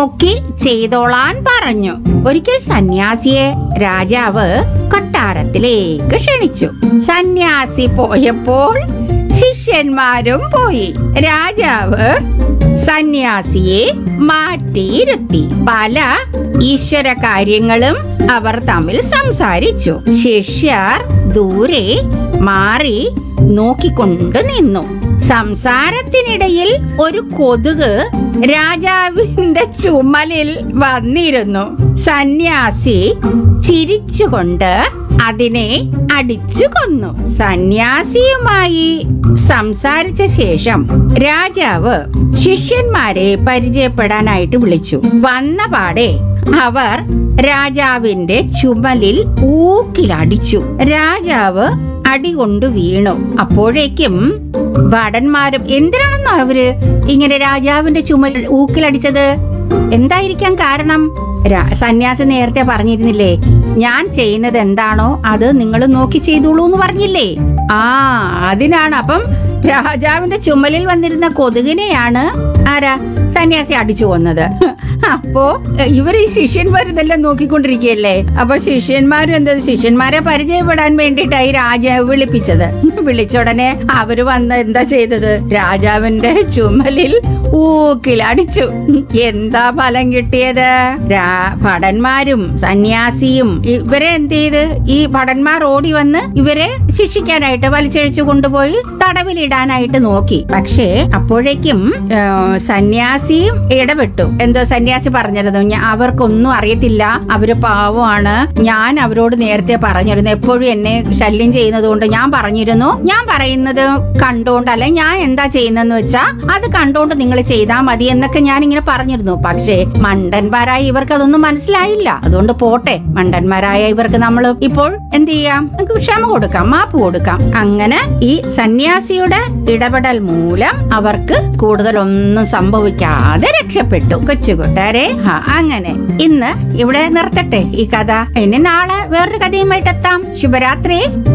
നോക്കി ചെയ്തോളാൻ പറഞ്ഞു ഒരിക്കൽ സന്യാസിയെ രാജാവ് കൊട്ടാരത്തിലേക്ക് ക്ഷണിച്ചു സന്യാസി പോയപ്പോൾ ശിഷ്യന്മാരും പോയി രാജാവ് സന്യാസിയെ മാറ്റിയിരുത്തി പല ഈശ്വര കാര്യങ്ങളും അവർ തമ്മിൽ സംസാരിച്ചു ശിഷ്യർ ദൂരെ മാറി നോക്കിക്കൊണ്ട് നിന്നു സംസാരത്തിനിടയിൽ ഒരു കൊതുക് രാജാവിന്റെ ചുമലിൽ വന്നിരുന്നു സന്യാസി ചിരിച്ചുകൊണ്ട് അതിനെ അടിച്ചു കൊന്നു സന്യാസിയുമായി സംസാരിച്ച ശേഷം രാജാവ് ശിഷ്യന്മാരെ പരിചയപ്പെടാനായിട്ട് വിളിച്ചു വന്ന പാടെ അവർ രാജാവിന്റെ ചുമലിൽ ഊക്കിലടിച്ചു രാജാവ് അടി കൊണ്ട് വീണു അപ്പോഴേക്കും ഭടന്മാരും എന്തിനാണെന്നോ അവര് ഇങ്ങനെ രാജാവിന്റെ ചുമൽ ഊക്കിലടിച്ചത് എന്തായിരിക്കാം കാരണം രാ- സന്യാസി നേരത്തെ പറഞ്ഞിരുന്നില്ലേ ഞാൻ ചെയ്യുന്നത് എന്താണോ അത് നിങ്ങൾ നോക്കി ചെയ്തോളൂ എന്ന് പറഞ്ഞില്ലേ ആ അതിനാണ് അപ്പം രാജാവിന്റെ ചുമലിൽ വന്നിരുന്ന കൊതുകിനെയാണ് ആരാ സന്യാസി അടിച്ചു കൊന്നത് അപ്പോ ഇവർ ഈ ശിഷ്യന്മാർ ഇതെല്ലാം നോക്കിക്കൊണ്ടിരിക്കുകയല്ലേ അപ്പൊ ശിഷ്യന്മാരും എന്താ ശിഷ്യന്മാരെ പരിചയപ്പെടാൻ വേണ്ടിയിട്ടായി രാജാവ് വിളിപ്പിച്ചത് വിളിച്ച ഉടനെ അവര് വന്ന് എന്താ ചെയ്തത് രാജാവിന്റെ ചുമലിൽ ഊക്കിലടിച്ചു എന്താ ഫലം കിട്ടിയത് രാ- ഭടന്മാരും സന്യാസിയും ഇവരെ എന്ത് ചെയ്ത് ഈ ഭടന്മാർ ഓടി വന്ന് ഇവരെ ശിക്ഷിക്കാനായിട്ട് വലിച്ചഴിച്ചു കൊണ്ടുപോയി തടവിലിടാനായിട്ട് നോക്കി പക്ഷേ അപ്പോഴേക്കും ആ, സന്യാസിയും ഇടപെട്ടു എന്തോ സന്യാസി പറഞ്ഞിരുന്നു "ഞാ- അവർക്കൊന്നും അറിയത്തില്ല അവര് പാവമാണ് ഞാൻ അവരോട് നേരത്തെ പറഞ്ഞിരുന്നു എപ്പോഴും എന്നെ ശല്യം ചെയ്യുന്നത് കൊണ്ട് ഞാൻ പറഞ്ഞിരുന്നു ഞാൻ പറയുന്നത് കണ്ടോണ്ട് അല്ലെ ഞാൻ എന്താ ചെയ്യുന്നതെന്ന് വെച്ചാ അത് കണ്ടോണ്ട് നിങ്ങൾ ചെയ്താൽ മതി എന്നൊക്കെ ഞാൻ ഇങ്ങനെ പറഞ്ഞിരുന്നു പക്ഷേ മണ്ടന്മാരായ ഇവർക്ക് അതൊന്നും മനസ്സിലായില്ല അതുകൊണ്ട് പോട്ടെ മണ്ടന്മാരായ ഇവർക്ക് നമ്മൾ ഇപ്പോൾ എന്ത് ചെയ്യാം നമുക്ക് ക്ഷമ കൊടുക്കാം മാപ്പ് കൊടുക്കാം അങ്ങനെ ഈ സന്യാസിയുടെ ഇടപെടൽ മൂലം അവർക്ക് കൂടുതലൊന്നും സംഭവിക്കാതെ രക്ഷപ്പെട്ടു കൊച്ചു കൂട്ടുകാരെ ആ, അങ്ങനെ ഇന്ന് ഇവിടെ നിർത്തട്ടെ ഈ കഥ ഇനി നാളെ വേറൊരു കഥയുമായിട്ട് എത്താം ശുഭരാത്രി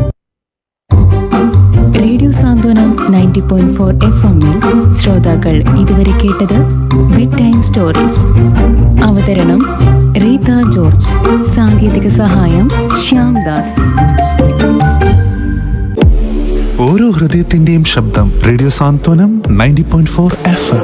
radio Santhwanam ninety point four F എമ്മിൽ ശ്രോതാക്കൾ ഇതുവരെ കേട്ടത് ബെഡ് ടൈം സ്റ്റോറീസ് അവതരണം റീത ജോർജ് സാങ്കേതിക സഹായം ശ്യാം ദാസ് ഓരോ ഹൃദയത്തിന്റെയും ശബ്ദം radio Santhwanam ninety point four F